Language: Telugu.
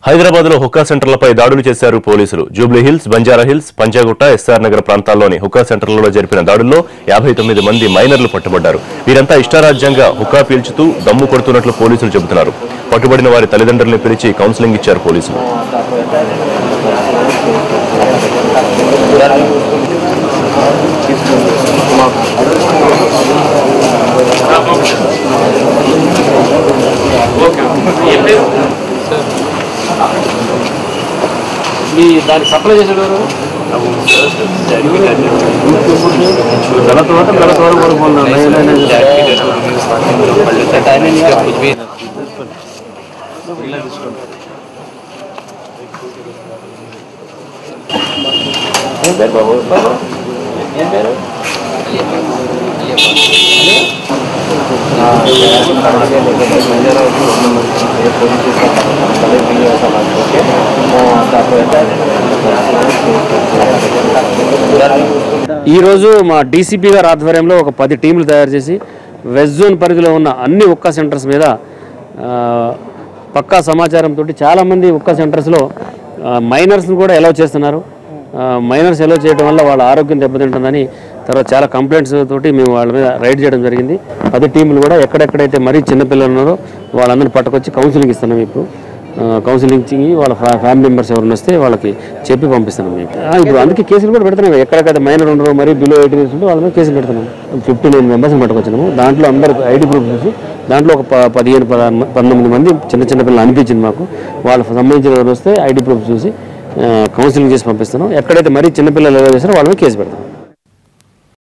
హైదరాబాద్ లో హుక్కా సెంటర్లపై దాడులు చేశారు పోలీసులు జూబ్లీ హిల్స్ బంజారా హిల్స్ పంజాగుట్ట ఎస్ఆర్ నగర్ ప్రాంతాల్లోని హుక్కా సెంటర్లలో జరిపిన దాడుల్లో యాభై తొమ్మిది మంది మైనర్లు పట్టుబడ్డారు వీరంతా ఇష్టారాజ్యంగా హుక్కా పీల్చుతూ దమ్ము కొడుతున్నట్లు పోలీసులు చెబుతున్నారు పట్టుబడిన వారి తల్లిదండ్రులను పిలిచి కౌన్సిలింగ్ ఇచ్చారు పోలీసులు మీ దానికి సప్లై చేసాడు ఎవరు గలత వరకు గలత వరకు వరకు ఏం పేరు బాబు బాబు ఏం పేరు ఈరోజు మా డీసీపీ గారి ఆధ్వర్యంలో ఒక పది టీంలు తయారు చేసి వెస్ట్ జోన్ పరిధిలో ఉన్న అన్ని ఉక్కా సెంటర్స్ మీద ఆ, పక్కా సమాచారంతో చాలామంది ఉక్కా సెంటర్స్లో మైనర్స్ని కూడా ఎలవ్ చేస్తున్నారు మైనర్స్ ఎలవ్ చేయడం వల్ల వాళ్ళ ఆరోగ్యం దెబ్బతింటుందని తర్వాత చాలా కంప్లైంట్స్ తోటి మేము వాళ్ళ మీద రైడ్ చేయడం జరిగింది పది టీంలు కూడా ఎక్కడెక్కడైతే మరీ చిన్నపిల్లలు ఉన్నారో వాళ్ళందరినీ పట్టుకొచ్చి కౌన్సిలింగ్ ఇస్తున్నాం ఇప్పుడు ఆ, కౌన్సిలింగ్ ఇచ్చి వాళ్ళ ఫ్యా- ఫ్యామిలీ మెంబర్స్ ఎవరైనా వస్తే వాళ్ళకి చెప్పి పంపిస్తున్నాం మేము ఆ, ఇప్పుడు అందుకే కేసులు కూడా పెడుతున్నాం ఎక్కడెక్కడ మైనర్ ఉండరు మరి బిలో ఎయిటీన్ ఇయర్స్ ఉంటే వాళ్ళ మీద కేసులు పెడుతున్నాం ఫిఫ్టీ నైన్ మెంబర్స్ని పట్టుకొచ్చినాము దాంట్లో అందరు ఐడి ప్రూఫ్ చూసి దాంట్లో ఒక ప- పదిహేను పదహారు మ- పంతొమ్మిది మంది చిన్న చిన్న పిల్లలు అనిపించింది మాకు వాళ్ళకి సంబంధించిన ఎవరు వస్తే ఐడి ప్రూఫ్ చూసి ఆ, కౌన్సిలింగ్ చేసి పంపిస్తున్నాం ఎక్కడైతే మరీ చిన్నపిల్లలు ఎవరు చేస్తారో వాళ్ళ మీద కేసు పెడతాం